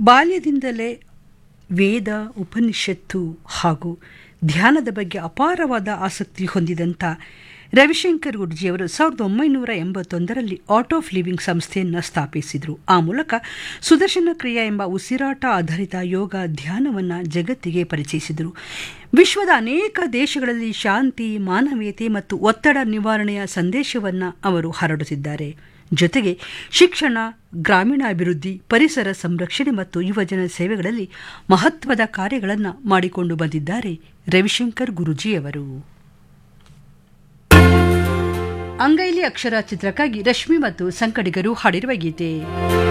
ಬಾಲ್ಯದಿಂದಲೇ ವೇದ ಉಪನಿಷತ್ತು ಹಾಗೂ ಧ್ಯಾನದ ಬಗ್ಗೆ ಅಪಾರವಾದ ಆಸಕ್ತಿ ಹೊಂದಿದಂಥ ರವಿಶಂಕರ್ ಗುರುಜಿಯವರು ಸಾವಿರದ ಒಂಬೈನೂರ ಎಂಬತ್ತೊಂದರಲ್ಲಿ ಆರ್ಟ್ ಆಫ್ ಲಿವಿಂಗ್ ಸಂಸ್ಥೆಯನ್ನು ಸ್ಥಾಪಿಸಿದರು ಆ ಮೂಲಕ ಸುದರ್ಶನ ಕ್ರಿಯಾ ಎಂಬ ಉಸಿರಾಟ ಆಧಾರಿತ ಯೋಗ ಧ್ಯಾನವನ್ನು ಜಗತ್ತಿಗೆ ಪರಿಚಯಿಸಿದರು ವಿಶ್ವದ ಅನೇಕ ದೇಶಗಳಲ್ಲಿ ಶಾಂತಿ ಮಾನವೀಯತೆ ಮತ್ತು ಒತ್ತಡ ನಿವಾರಣೆಯ ಸಂದೇಶವನ್ನು ಅವರು ಹರಡುತ್ತಿದ್ದಾರೆ ಜೊತೆಗೆ ಶಿಕ್ಷಣ ಗ್ರಾಮೀಣಾಭಿವೃದ್ಧಿ ಪರಿಸರ ಸಂರಕ್ಷಣೆ ಮತ್ತು ಯುವಜನ ಸೇವೆಗಳಲ್ಲಿ ಮಹತ್ವದ ಕಾರ್ಯಗಳನ್ನು ಮಾಡಿಕೊಂಡು ಬಂದಿದ್ದಾರೆ ರವಿಶಂಕರ್ ಗುರುಜಿಯವರು ಅಂಗೈಲಿ ಅಕ್ಷರ ಚಿತ್ರಕ್ಕಾಗಿ ರಶ್ಮಿ ಮತ್ತು ಸಂಕಡಿಗರು ಹಾಡಿರುವ ಗೀತೆ